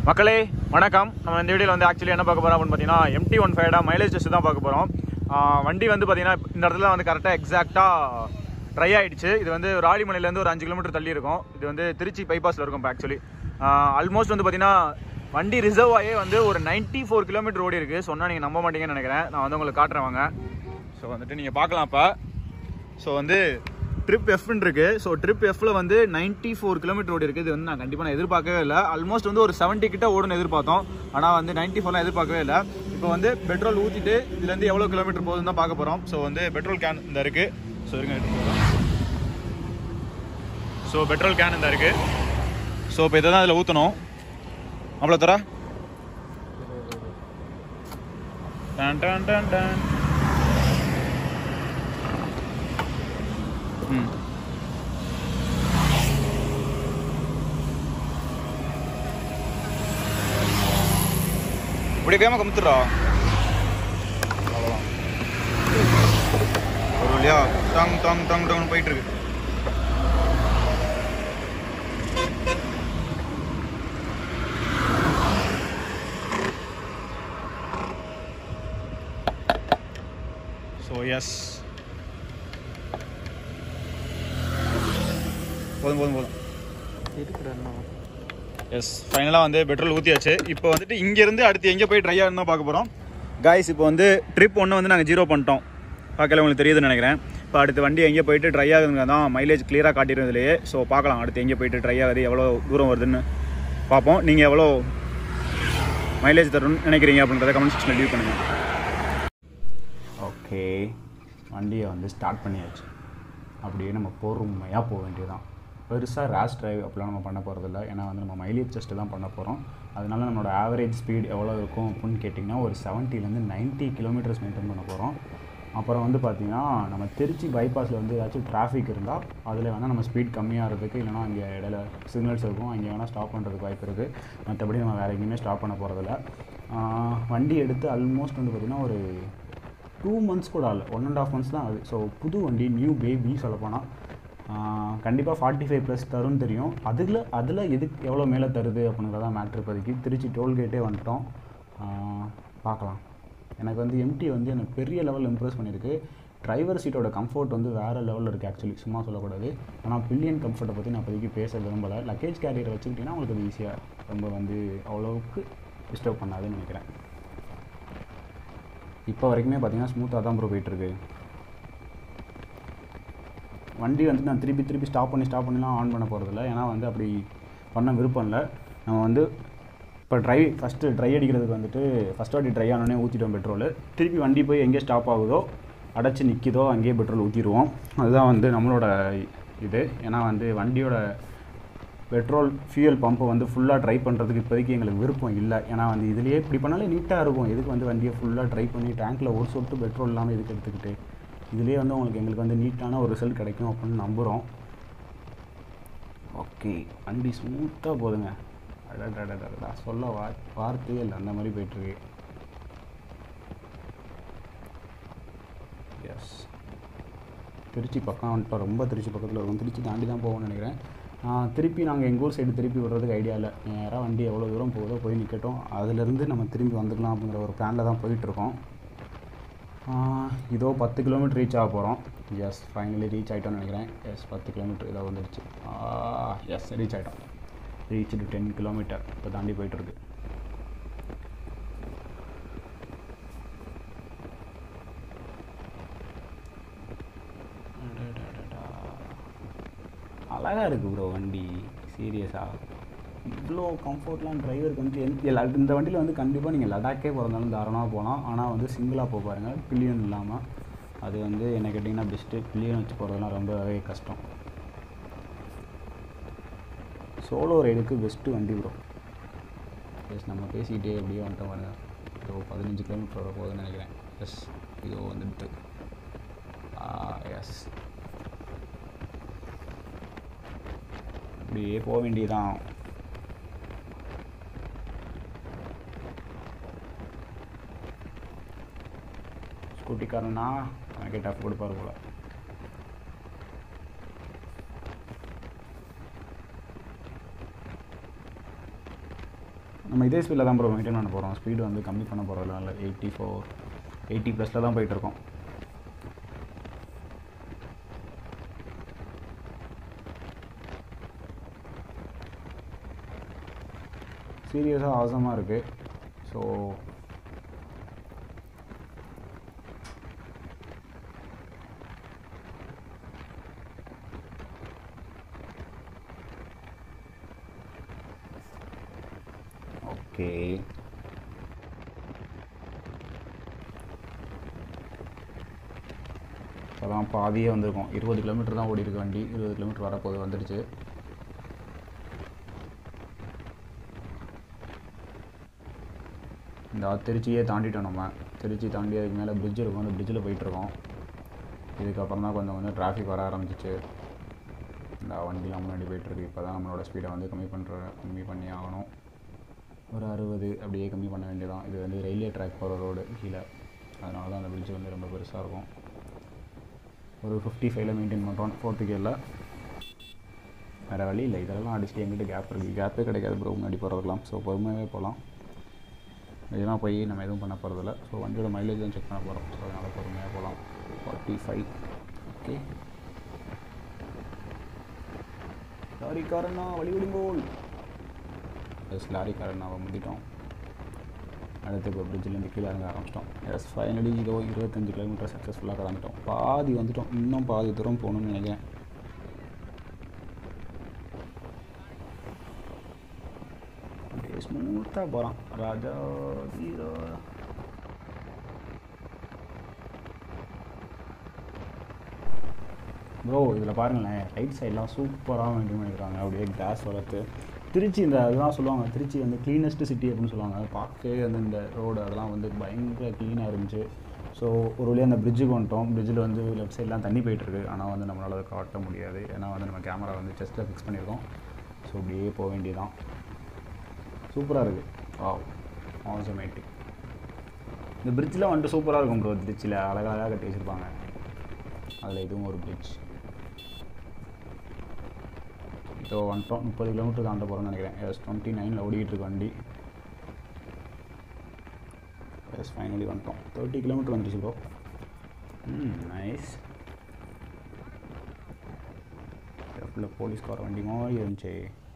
மக்களே வணக்கம் நம்ம இந்த வீடியோவில் வந்து ஆக்சுவலி என்ன பார்க்க போகிறோம் அப்படின்னு பார்த்தீங்கன்னா எம்டி ஒன் ஃபைவ்டா மைலேஜ் டெஸ்ட் தான் பார்க்க போகிறோம் வண்டி வந்து பார்த்தீங்கன்னா இந்த இடத்துல வந்து கரெக்டாக எக்ஸாக்டாக ட்ரை ஆயிடுச்சு இது வந்து ராலிமலையிலேருந்து ஒரு அஞ்சு கிலோமீட்டர் தள்ளி இருக்கும் இது வந்து திருச்சி பைபாஸில் இருக்கும் இப்போ ஆக்சுவலி ஆல்மோஸ்ட் வந்து பார்த்தீங்கன்னா வண்டி ரிசர்வ் ஆகி வந்து ஒரு 94 ஃபோர் கிலோமீட்டர் ஓடி இருக்குது சொன்னால் நீங்கள் நம்ப மாட்டீங்கன்னு நினைக்கிறேன் நான் வந்து உங்களுக்கு காட்டுறேன் வாங்க ஸோ வந்துட்டு நீங்கள் பார்க்கலாம் இப்போ ஸோ வந்து ட்ரிப் எஃப்னு இருக்கு ஸோ ட்ரிப் எஃப்ல வந்து 94 ஃபோர் கிலோமீட்டர் ஓடி இருக்குது இது வந்து நான் கண்டிப்பாக நான் எதிர்பார்க்கவே இல்லை ஆல்மோஸ்ட் வந்து ஒரு 70 கிட்ட ஓடுன்னு எதிர்பார்த்தோம் ஆனால் வந்து 94 ஃபோர்லாம் எதிர்பார்க்கவே இல்லை இப்போ வந்து பெட்ரோல் ஊற்றிட்டு இதுலேருந்து எவ்வளோ கிலோமீட்டர் போகுதுன்னு தான் பார்க்க போகிறோம் ஸோ வந்து பெட்ரோல் கேன் இந்த இருக்கு ஸோ இருங்க எடுத்து போகிறோம் ஸோ பெட்ரோல் கேன் இந்த இருக்கு ஸோ இப்போ இதை தான் இதில் ஊற்றணும் அவ்வளோ தர டன் டன் டன் டன் ம் இப்படி வேகமாக கமுத்துறா அவ்வளோதான் ஒரு வழியா டங் டங் டங் டங் போயிட்டு இருக்கு ஸோ எஸ் போதும் போதும் போதும் எஸ் ஃபைனலாக வந்து பெட்ரோல் ஊற்றியாச்சு இப்போ வந்துட்டு இங்கேருந்து அடுத்து எங்கே போய் ட்ரை ஆகணும் பார்க்க போகிறோம் காய்ஸ் இப்போ வந்து ட்ரிப் ஒன்று வந்து நாங்கள் ஜீரோ பண்ணிட்டோம் பார்க்கல உங்களுக்கு தெரியுதுன்னு நினைக்கிறேன் இப்போ அடுத்து வண்டி எங்கே போயிட்டு ட்ரை ஆகுதுங்க தான் மைலேஜ் கிளியராக காட்டிடுறதுலையே ஸோ பார்க்கலாம் அடுத்து எங்கே போயிட்டு ட்ரை ஆகுது எவ்வளோ தூரம் வருதுன்னு பார்ப்போம் நீங்கள் எவ்வளோ மைலேஜ் தரும்னு நினைக்கிறீங்க அப்படின்றத கமெண்ட் செக்ஷனில் லீவ் பண்ணுங்கள் ஓகே வண்டியை வந்து ஸ்டார்ட் பண்ணியாச்சு அப்படியே நம்ம பொறுமையாக போக வேண்டியதுதான் பெருசாக ரேஷ் டிரைவ் அப்படிலாம் நம்ம பண்ண போகிறதில்ல ஏன்னா வந்து நம்ம மைலேஜ் டெஸ்ட்டு தான் பண்ண போகிறோம் அதனால நம்மளோட ஆவரேஜ் ஸ்பீட் எவ்வளோ இருக்கும் அப்படின்னு கேட்டிங்கன்னா ஒரு செவன்ட்டிலேருந்து 90 கிலோமீட்டர்ஸ் மெயின்டைன் பண்ண போகிறோம் அப்புறம் வந்து பார்த்திங்கன்னா நம்ம திருச்சி பைபாஸில் வந்து ஏதாச்சும் டிராஃபிக் இருந்தால் அதில் வேணால் நம்ம ஸ்பீட் கம்மியாகிறதுக்கு இல்லைனா அங்கே இடையில சிக்னல்ஸ் இருக்கும் அங்கே வேணால் ஸ்டாப் பண்ணுறதுக்கு வாய்ப்பு இருக்குது மற்றபடி நம்ம வேறு எங்கேயுமே ஸ்டாப் பண்ண போகிறதில்ல வண்டி எடுத்து ஆல்மோஸ்ட் வந்து பார்த்திங்கன்னா ஒரு டூ மந்த்ஸ் கூட ஆகல ஒன் அண்ட் ஆஃப் மந்த்ஸ் தான் ஆகுது ஸோ புது வண்டி நியூ பேபி சொல்லப்போனால் கண்டிப்பாக ஃபார்ட்டி ஃபைவ் ப்ளஸ் தரும்னு தெரியும் அதில் அதில் எதுக்கு எவ்வளோ மேலே தருது அப்படிங்கிறதான் மேட்ரு இப்போதைக்கு திருச்சி டோல்கேட்டே வந்துட்டோம் ஆஹ் பார்க்கலாம் எனக்கு வந்து எம்டி வந்து எனக்கு பெரிய லெவலில் இம்ப்ரெஸ் பண்ணியிருக்கு டிரைவர் சீட்டோட கம்ஃபர்ட் வந்து வேறு லெவலில் இருக்குது ஆக்சுவலி சும்மா சொல்லக்கூடாது ஆனால் பில்லியன் கம்ஃபர்ட்டை பற்றி நான் இப்போதைக்கு பேச விரும்பலை லக்கேஜ் கேரியரை வச்சுக்கிட்டிங்கன்னா உங்களுக்கு அது ஈஸியாக ரொம்ப வந்து அவ்வளோவுக்கு டிஸ்டர்ப் பண்ணாதுன்னு நினைக்கிறேன் இப்போ வரைக்குமே பார்த்தீங்கன்னா ஸ்மூத்தாக தான் ப்ரோ போயிட்டுருக்கு வண்டி வந்து நான் திருப்பி திருப்பி ஸ்டாப் பண்ணி ஸ்டாப் பண்ணிலாம் ஆன் பண்ண போகிறதில்ல ஏன்னா வந்து அப்படி பண்ண விருப்பம் இல்லை நம்ம வந்து இப்போ ட்ரை ஃபஸ்ட்டு ட்ரை அடிக்கிறதுக்கு வந்துட்டு ஃபஸ்ட் வாட்டி ட்ரை ஆனோடனே ஊற்றிட்டோம் பெட்ரோல் திருப்பி வண்டி போய் எங்கே ஸ்டாப் ஆகுதோ அடைச்சி நிற்கிதோ அங்கேயே பெட்ரோல் ஊற்றிடுவோம் அதுதான் வந்து நம்மளோட இது ஏன்னா வந்து வண்டியோட பெட்ரோல் ஃபியூயல் பம்பை வந்து ஃபுல்லாக ட்ரை பண்ணுறதுக்கு இப்போதைக்கு எங்களுக்கு விருப்பம் இல்லை ஏன்னா வந்து இதுலேயே இப்படி பண்ணாலே நீட்டாக இருக்கும் எதுக்கு வந்து வண்டியை ஃபுல்லாக ட்ரை பண்ணி டேங்க்கில் ஒரு சொட்டு பெட்ரோல் இல்லாமல் எதுக்கு எடுத்துக்கிட்டு இதுலேயே வந்து உங்களுக்கு எங்களுக்கு வந்து நீட்டான ஒரு ரிசல்ட் கிடைக்கும் அப்படின்னு நம்புகிறோம் ஓகே வண்டி ஸ்மூத்தாக போதுங்க அடடடடடா சொல்ல வா வார்த்தையே இல்லை அந்த மாதிரி போயிட்டுருக்கு எஸ் திருச்சி பக்கம் வந்துட்டோம் ரொம்ப திருச்சி பக்கத்தில் இருக்கும் திருச்சி தாண்டி தான் போகணும்னு நினைக்கிறேன் ஆஹ் திருப்பி நாங்கள் எங்கள் ஊர் சைடு திருப்பி விடுறதுக்கு ஐடியா இல்லை நேராக வண்டி எவ்வளோ தூரம் போகுதோ போய் நிற்கட்டும் அதுலேருந்து நம்ம திரும்பி வந்துக்கலாம் அப்படிங்கிற ஒரு பிளானில் தான் போயிட்டுருக்கோம் ஆஹ் இதோ பத்து கிலோமீட்டர் ரீச் ஆக போகிறோம் எஸ் ஃபைனலி ரீச் ஆகிட்டோம்னு நினைக்கிறேன் எஸ் பத்து கிலோமீட்டர் இதோ வந்துடுச்சு எஸ் ரீச் ஆகிட்டோம் ரீச் டு டென் கிலோமீட்டர் இப்போ தாண்டி போயிட்டுருக்கு அழகாக இருக்குது ப்ரோ வண்டி சீரியஸாக இவ்வளோ கம்ஃபர்ட்லாம் டிரைவருக்கு வந்து எந்த- எல்லா- இந்த வண்டியில் வந்து கண்டிப்பாக நீங்கள் லடாக்கே பிறந்தாலும் தாராளமாக போகலாம் ஆனால் வந்து சிங்கிளாக போக பாருங்கள் பில்லியன் இல்லாமல் அது வந்து என்ன கேட்டிங்கன்னா பெஸ்ட்டு பில்லியன் வச்சு போகிறதெல்லாம் ரொம்பவே கஷ்டம் சோலோ ரைடுக்கு பெஸ்ட்டு வண்டி ப்ரோ எஸ் நம்ம பேசிக்கிட்டே எப்படியோ வந்துட்டோம் பாருங்க இதோ பதினஞ்சு கிலோமீட்டர் வர போகுதுன்னு நினைக்கிறேன் எஸ் இதோ வந்துட்டு எஸ் அப்படியே போக வேண்டியதான் ஸ்கூட்டிக்காரனா எனக்கே டஃப் கொடுப்பாரு போல நம்ம இதே ஸ்பீடில் தான் ப்ரோ மெயின்டைன் பண்ண போகிறோம் ஸ்பீடு வந்து கம்மி பண்ண போகிறதில்ல இல்லை எயிட்டி ஃபோர் எயிட்டி ப்ளஸில் தான் போயிட்டுருக்கோம் சீரியஸாக அவசரமாக இருக்குது ஸோ ஓகே இப்போதான் பாதியே வந்திருக்கோம் இருபது கிலோமீட்டர் தான் ஓடி இருக்கு வண்டி இருபது கிலோமீட்டர் வரப்போது வந்துடுச்சு இந்த திருச்சியே தாண்டிட்டோம் நம்ம திருச்சி தாண்டி அதுக்கு மேலே பிரிட்ஜ் இருக்கும் அந்த பிரிட்ஜில் போயிட்டுருக்கோம் இதுக்கப்புறம் தான் கொஞ்சம் கொஞ்சம் டிராஃபிக் வர ஆரம்பிச்சிச்சு இந்த வண்டிலாம் முன்னாடி போயிட்டுருக்கு இப்போ தான் நம்மளோட ஸ்பீடை வந்து கம்மி பண்ணுற கம்மி பண்ணி ஆகணும் ஒரு அறுபது அப்படியே கம்மி பண்ண வேண்டியதான் இது வந்து ரயில்வே ட்ராக் போகிற ரோடு கீழே அதனால தான் அந்த பிரிட்ஜ் வந்து ரொம்ப பெருசாக இருக்கும் ஒரு ஃபிஃப்டி ஃபைவ்ல மெயின்டைன் பண்ணுறோம் ஃபோர்த்து கியரில் வேறு வழி இல்லை இதெல்லாம் அடிச்சுட்டு எங்கிட்ட கேப் இருக்குது கேப்பே கிடைக்காது ப்ரோ முன்னாடி போகிறதுலாம் ஸோ பொறுமையாகவே போகலாம் இதெல்லாம் போய் நம்ம எதுவும் பண்ண போகிறதில்ல ஸோ வண்டியோட மைலேஜ் தான் செக் பண்ண போகிறோம் ஸோ அதனால் பொறுமையாக போகலாம் ஃபார்ட்டி ஃபைவ் ஓகே லாரிக்காரண்ணா வழி விடுங்கோல் எஸ் லாரிக்காரண்ணாவை முந்திட்டோம் அடுத்து இப்போ பிரிட்ஜிலேருந்து கீழே இறங்க ஆரம்பிச்சிட்டோம் எஸ் ஃபைனலி இதோ இருபத்தஞ்சு கிலோமீட்டர் சக்ஸஸ்ஃபுல்லாக கடந்துட்டோம் பாதி வந்துட்டோம் இன்னும் பாதி தூரம் போகணும்னு நினைக்கிறேன் அப்படியே ஸ்மூத்தாக போகிறான் ராஜா வீரா ப்ரோ இதில் பாருங்களேன் ரைட் சைட்லாம் சூப்பராக மெயின்டைன் பண்ணியிருக்காங்க அப்படியே கிளாஸ் வளர்த்து திருச்சி இந்த அதெல்லாம் சொல்லுவாங்க திருச்சி வந்து க்ளீனஸ்ட் சிட்டி அப்படின்னு சொல்லுவாங்க அது பார்க்கவே வந்து இந்த ரோடு அதெல்லாம் வந்து பயங்கர க்ளீனாக இருந்துச்சு ஸோ ஒரு வழியாக அந்த பிரிட்ஜுக்கு வந்துட்டோம் பிரிட்ஜில் வந்து லெஃப்ட் சைட்லாம் தண்ணி போயிட்டுருக்கு ஆனால் வந்து நம்மளால் அதை காட்ட முடியாது ஏன்னா வந்து நம்ம கேமரா வந்து செஸ்ட்டில் ஃபிக்ஸ் பண்ணியிருக்கோம் ஸோ அப்படியே போக வேண்டியதான் சூப்பராக இருக்குது வா ஆசமேட்டிக் இந்த பிரிட்ஜில் வந்துட்டு சூப்பராக இருக்கும் ப்ரோ திருச்சியில் அழகழகாக கட்டி வச்சுருப்பாங்க அதில் இதுவும் ஒரு பிரிட்ஜ் இப்போ வந்துட்டோம் முப்பது கிலோமீட்டர் தாண்ட போகிறோம்னு நினைக்கிறேன் எஸ் டுவெண்ட்டி நைனில் ஓடிக்கிட்டு இருக்கு வண்டி எஸ் ஃபைனலி வந்துட்டோம் தேர்ட்டி கிலோமீட்டர் வந்துருச்சு ப்ரோ ம் நைஸ் லெஃப்டில் போலீஸ்கார வண்டி மாதிரி இருந்துச்சு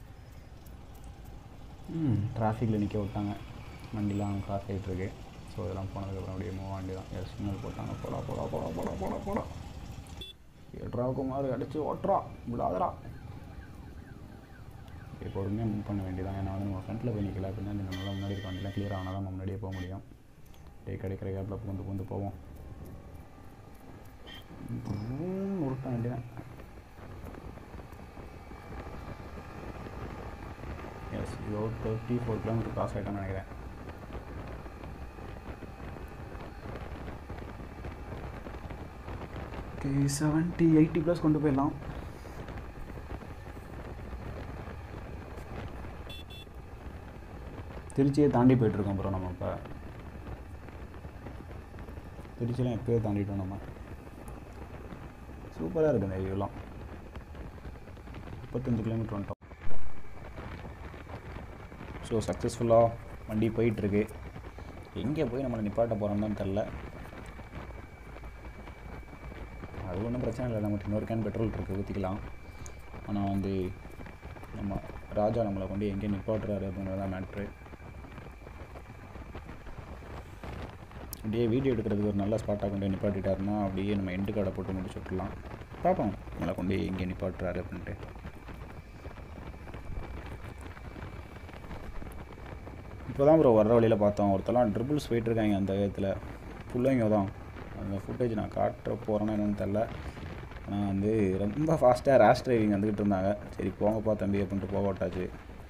ம் டிராஃபிக்கில் நிற்க விட்டாங்க வண்டிலாம் கிராஸ் ஆகிட்டுருக்கு ஸோ இதெல்லாம் போனதுக்கப்புறம் அப்படியே மூவ் வண்டி தான் எஸ் சிக்னல் போட்டாங்க போடா போடா போடா போடா போடா போடா எட்ரா குமார் அடிச்சு ஓட்டுறா விடாதடா இப்போ பொறுமையாக மூவ் பண்ண வேண்டியதான் ஏன்னா வந்து நம்ம ஃப்ரண்ட்டில் போய் நிற்கல அப்படின்னா நம்மளால் முன்னாடி இருக்க வண்டிலாம் கிளியர் ஆனால் தான் நம்ம முன்னாடியே போக முடியும் டே கிடைக்கிற கேப்பில் புகுந்து புகுந்து போவோம் உருட்ட வேண்டியதான் எஸ் இதோ தேர்ட்டி ஃபோர் கிலோமீட்டர் கிராஸ் ஆகிட்டோம்னு நினைக்கிறேன் ஓகே செவன்ட்டி எயிட்டி ப்ளஸ் கொண்டு போயிடலாம் திருச்சியை தாண்டி போயிட்டுருக்கோம் ப்ரோ நம்ம இப்போ திருச்சியெலாம் எப்போயோ தாண்டிட்டோம் நம்ம சூப்பராக இருக்குது இந்த வியூலாம் முப்பத்தஞ்சு கிலோமீட்டர் வந்துட்டோம் ஸோ சக்ஸஸ்ஃபுல்லாக வண்டி போயிட்டுருக்கு எங்கே போய் நம்மளை நிப்பாட்ட போகிறோம்னு தெரில அது ஒன்றும் பிரச்சனை இல்லை நம்ம இன்னொரு கேன் பெட்ரோல் இருக்குது ஊற்றிக்கலாம் ஆனால் வந்து நம்ம ராஜா நம்மளை கொண்டு எங்கே நிப்பாட்டுறாரு அப்படிங்கிறது தான் மேட்ரு அப்படியே வீடியோ எடுக்கிறதுக்கு ஒரு நல்ல ஸ்பாட்டாக கொண்டு போய் நிப்பாட்டிட்டாருன்னா அப்படியே நம்ம எண்டு கார்டை போட்டு முடிச்சு விட்டுலாம் பார்ப்போம் நம்மளை கொண்டு எங்கே நிப்பாட்டுறாரு அப்படின்ட்டு இப்போ தான் ப்ரோ வர்ற வழியில் பார்த்தோம் ஒருத்தலாம் ட்ரிபிள்ஸ் போயிட்டுருக்காங்க அந்த விதத்தில் பிள்ளைங்க தான் அந்த ஃபுட்டேஜ் நான் காட்டுற போகிறேன்னா என்னன்னு தெரில ஆனால் வந்து ரொம்ப ஃபாஸ்ட்டாக ரேஷ் டிரைவிங் வந்துக்கிட்டு இருந்தாங்க சரி போங்கப்பா தம்பி அப்படின்ட்டு போக விட்டாச்சு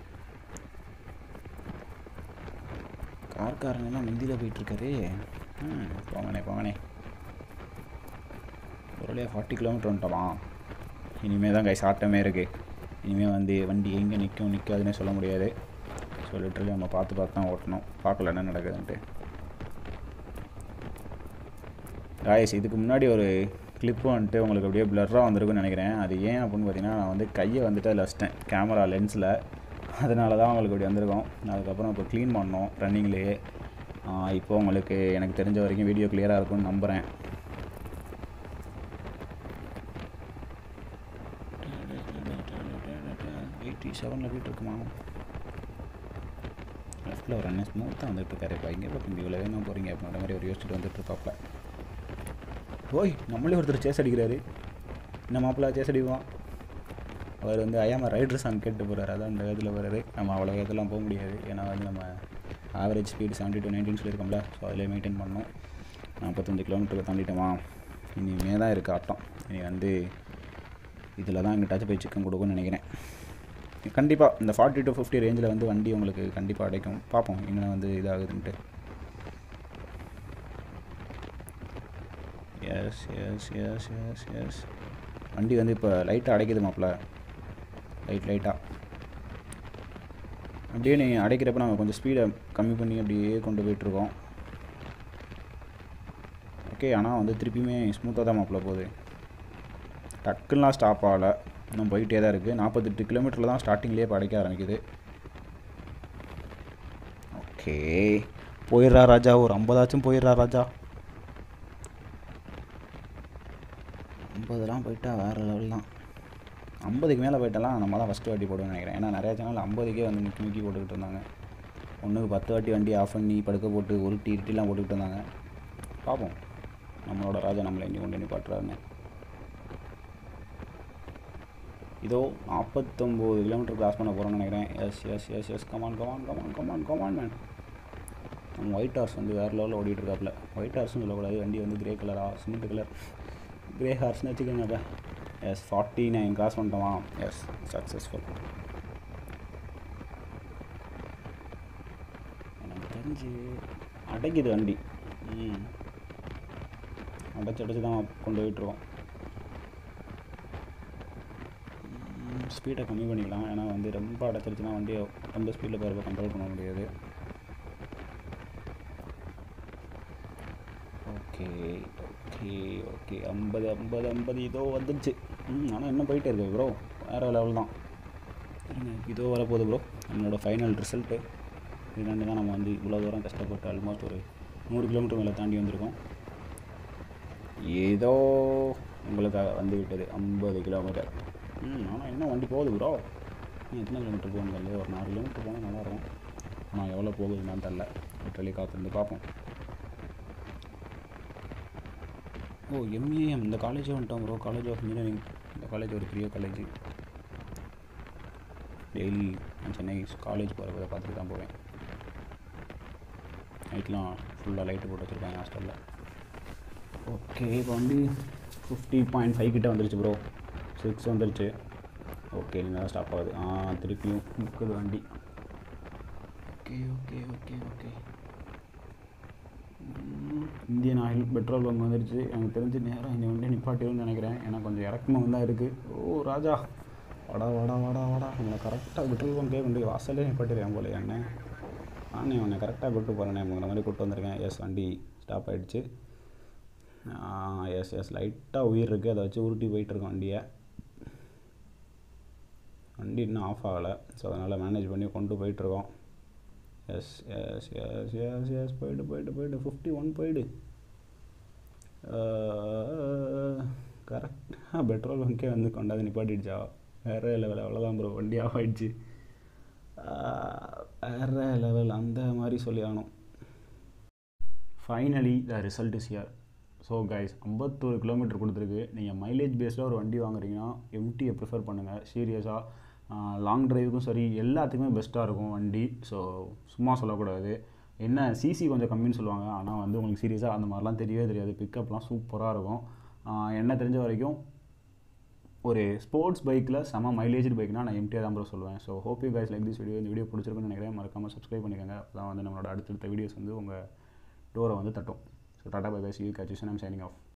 கார்காரனெல்லாம் முந்தியில் போயிட்டுருக்காரு ம் போங்கண்ணே போங்கண்ணே ஒரு வழியாக ஃபார்ட்டி கிலோமீட்டர் வந்துட்டோமா இனிமேல் தான் கை சாட்டமே இருக்குது இனிமேல் வந்து வண்டி எங்கே நிற்கும் நிற்காதுன்னே சொல்ல முடியாது ஸோ லிட்டரலி நம்ம பார்த்து பார்த்து தான் ஓட்டணும் பார்க்கல என்ன நடக்குதுன்ட்டு காய்ஸ் இதுக்கு முன்னாடி ஒரு கிளிப்பு வந்துட்டு உங்களுக்கு அப்படியே பிளர்ராக வந்திருக்குன்னு நினைக்கிறேன் அது ஏன் அப்படின்னு பார்த்தீங்கன்னா நான் வந்து கையை வந்துட்டு அதில் வச்சிட்டேன் கேமரா லென்ஸில் அதனால தான் உங்களுக்கு இப்படி வந்திருக்கோம் அதுக்கப்புறம் இப்போ க்ளீன் பண்ணோம் ரன்னிங்லேயே இப்போ உங்களுக்கு எனக்கு தெரிஞ்ச வரைக்கும் வீடியோ கிளியராக இருக்கும்னு நம்புகிறேன் எயிட்டி செவனில் போயிட்டு இருக்குமா லெஃப்ட்டில் ஒரு அண்ணன் ஸ்மூத்தாக வந்துட்டு இருக்காரு இப்போ இங்கே இப்போ இவ்வளோ வேணும் போகிறீங்க அப்படின்ற மாதிரி ஒரு யோசிச்சுட்டு வந்துட்டு இருப்பாப்ல ஓய் நம்மளே ஒருத்தர் சேஸ் அடிக்கிறாரு இந்த மாப்பிள்ளை சேஸ் அடிப்பான் அவர் வந்து ஐயாம ரைடர் சாங் கேட்டு போகிறாரு அதான் இந்த வேகத்தில் போகிறாரு நம்ம அவ்வளோ வேகத்தெல்லாம் போக முடியாது ஏன்னா வந்து நம்ம average speed seventy to nineteen சொல்லியிருக்கோம்ல ஸோ அதிலே மெயின்டைன் பண்ணோம் நாற்பத்தஞ்சு கிலோமீட்டருக்கு தாண்டிட்டோமா இனிமே தான் இருக்குது ஆட்டம் இனி வந்து இதில் தான் எங்கிட்டாச்சும் போய் சிக்கன் கொடுக்கும்னு நினைக்கிறேன் கண்டிப்பாக இந்த ஃபார்ட்டி டு ஃபிஃப்டி ரேஞ்சில் வந்து வண்டி உங்களுக்கு கண்டிப்பாக அடைக்கும் பார்ப்போம் எங்கே வந்து இதாகுதுன்ட்டு yes yes yes yes yes வண்டி வந்து இப்போ லைட்டாக அடைக்குது மாப்பிள்ள லைட் லைட்டாக அப்படியே நீ அடைக்கிறப்ப நம்ம கொஞ்சம் ஸ்பீடை கம்மி பண்ணி அப்படியே கொண்டு போயிட்டுருக்கோம் ஓகே ஆனால் வந்து திருப்பியுமே ஸ்மூத்தாக தான் மாப்பிள்ள போகுது டக்குலாம் ஸ்டாப் ஆகலை இன்னும் போயிட்டே தான் இருக்குது நாற்பத்தெட்டு கிலோமீட்டரில் தான் ஸ்டார்டிங்லேயே இப்போ அடைக்க ஆரம்பிக்குது ஓகே போயிடுறா ராஜா ஒரு ஐம்பதாச்சும் போயிடுறா ராஜா ஐம்பதுலாம் போயிட்டா வேறு லெவல் தான் ஐம்பதுக்கு மேலே போயிட்டாலாம் நம்ம தான் ஃபஸ்ட்டு வாட்டி போடுவோம்னு நினைக்கிறேன் ஏன்னா நிறையா சேனல் ஐம்பதுக்கே வந்து முக்கி முக்கி போட்டுக்கிட்டு இருந்தாங்க ஒன்றுக்கு பத்து வாட்டி வண்டி ஆஃப் பண்ணி படுக்க போட்டு உருட்டி இருட்டிலாம் போட்டுக்கிட்டு இருந்தாங்க பார்ப்போம் நம்மளோட ராஜா நம்மளை எங்கே கொண்டு நிப்பாட்டுறாருன்னு இதோ நாற்பத்தொம்போது கிலோமீட்டர் கிராஸ் பண்ண போகிறோம்னு நினைக்கிறேன் yes yes yes yes come on come on come on come on come on man நம்ம ஒயிட் ஹார்ஸ் வந்து வேறு லெவலில் ஓடிட்டு இருக்காப்புல ஒயிட் ஹார்ஸ்னு சொல்லக்கூடாது வண்டி வந்து கிரே கலரா சிமெண்ட் கலர் கிரே ஹார்ஸ்னு வச்சுக்கோங்கப்பா எஸ் ஃபார்ட்டி நைன் கிராஸ் பண்ணிட்டோமா எஸ் சக்ஸஸ்ஃபுல் எனக்கு தெரிஞ்சு அடைக்குது வண்டி ம் அடைச்சி அடைச்சி தான் கொண்டு போயிட்டுருக்கோம் ஸ்பீடை கம்மி பண்ணிக்கலாம் ஏன்னா வந்து ரொம்ப அடைச்சிருச்சுன்னா வண்டியை ரொம்ப ஸ்பீடில் போகிறப்ப கண்ட்ரோல் பண்ண முடியாது ஓகே ஓகே ஓகே ஐம்பது ஐம்பது ஐம்பது இதோ வந்துடுச்சு ம் ஆனால் இன்னும் போயிட்டே இருக்கு ப்ரோ வேறு லெவல் தான் இருங்க, இதோ வரப்போகுது ப்ரோ நம்மளோட ஃபைனல் ரிசல்ட்டு இது ரெண்டு தான் நம்ம வந்து இவ்வளோ தூரம் கஷ்டப்பட்டு ஆல்மோஸ்ட் ஒரு நூறு கிலோமீட்டர் மேலே தாண்டி வந்திருக்கோம் ஏதோ உங்களுக்காக வந்து விட்டது ஐம்பது கிலோமீட்டர் ம் ஆனால் என்ன வண்டி போகுது ப்ரோ இன்னும் எத்தனை கிலோமீட்டர் போகணும் தெரியல ஒரு நாலு கிலோமீட்டர் போனால் நல்லாயிருக்கும் ஆனால் எவ்வளோ போகுதுன்னு தெரில லிட்டரலி காத்திருந்து பார்ப்போம் ஓ எம்ஏஎம் இந்த காலேஜே வந்துட்டோம் ப்ரோ காலேஜ் ஆஃப் இன்ஜினியரிங் இந்த காலேஜ் ஒரு பெரிய காலேஜ் டெய்லி நான் சென்னை காலேஜ் போகிறத பார்த்துட்டு தான் போவேன் நைட்லாம் ஃபுல்லாக லைட்டு போட்டு வச்சுருக்காங்க ஹாஸ்டலில் ஓகே இப்போ வந்து ஃபிஃப்டி பாயிண்ட் ஃபைவ் கிட்ட வந்துருச்சு ப்ரோ சிக்ஸ் வந்துருச்சு ஓகே நீங்கள் தான் ஸ்டாப் ஆகுது ஆ திருப்பியும் முக்குது வண்டி ஓகே ஓகே ஓகே ஓகே ம், இந்தியன் ஆயில் பெட்ரோல் பங்க் வந்துருச்சு எனக்கு தெரிஞ்சு நேரம் இந்த வண்டி நிப்பாட்டிடும்னு நினைக்கிறேன் ஏன்னா கொஞ்சம் இறக்கமாக தான் இருக்குது ஓ ராஜா வாடா வாடா வாடா வாடா உங்களை கரெக்டாக பெட்ரோல் பங்கே கொண்டு வாசல்லே நிப்பாட்டிடுறேன் போல என்ன நானே உன்னை கரெக்டாக கூப்பிட்டு போகிறேன் உங்களை மாதிரி கூப்பிட்டு வந்திருக்கேன் எஸ் வண்டி ஸ்டாப் ஆகிடுச்சு எஸ் எஸ் லைட்டாக உயிர் இருக்குது அதை வச்சு உருட்டி போயிட்டுருக்கோம் வண்டியை வண்டி இன்னும் ஆஃப் ஆகலை ஸோ அதனால் மேனேஜ் பண்ணி கொண்டு போயிட்டுருக்கோம் yes yes yes yes yes போயிட்டு போயிட்டு போயிட்டு ஃபிஃப்டி ஒன் போயிடு கரெக்டாக பெட்ரோல் பங்கே வந்து கொண்டாந்து நிப்பாட்டிடுச்சா வேறு லெவல் அவ்வளோதான் ப்ரோ வண்டி ஆஃப் ஆயிடுச்சு வேறு லெவல் அந்த மாதிரி சொல்லி ஆகணும் finally the result is here so guys ஐம்பத்தோரு கிலோமீட்டர் கொடுத்துருக்கு நீங்கள் மைலேஜ் பேஸில் ஒரு வண்டி வாங்குறீங்கன்னா எம்டியை ப்ரிஃபர் பண்ணுங்கள் சீரியஸாக லாங் டிரைவுக்கும் சரி எல்லாத்துக்குமே பெஸ்ட்டாக இருக்கும் வண்டி ஸோ சும்மா சொல்லக்கூடாது என்ன சிசி கொஞ்சம் கம்மின்னு சொல்லுவாங்க ஆனால் வந்து உங்களுக்கு சீரியஸாக அந்த மாதிரிலாம் தெரியவே தெரியாது பிக்கப்லாம் சூப்பராக இருக்கும் ஆஹ் என்ன தெரிஞ்ச வரைக்கும் ஒரு ஸ்போர்ட்ஸ் பைக்கில் செம மைலேஜ் பைக்னா நான் எம்டியாக தான் ப்ரோ சொல்லுவேன் so hope you guys like this video இந்த வீடியோ பிடிச்சிருக்குன்னு நினைக்கிறேன் மறக்காமல் சப்ஸ்கிரைப் பண்ணிக்கோங்க அப்போ வந்து நம்மளோட அடுத்தடுத்த வீடியோஸ் வந்து உங்கள் டோரை வந்து தட்டும் so tata bye bye see you catch I'm signing of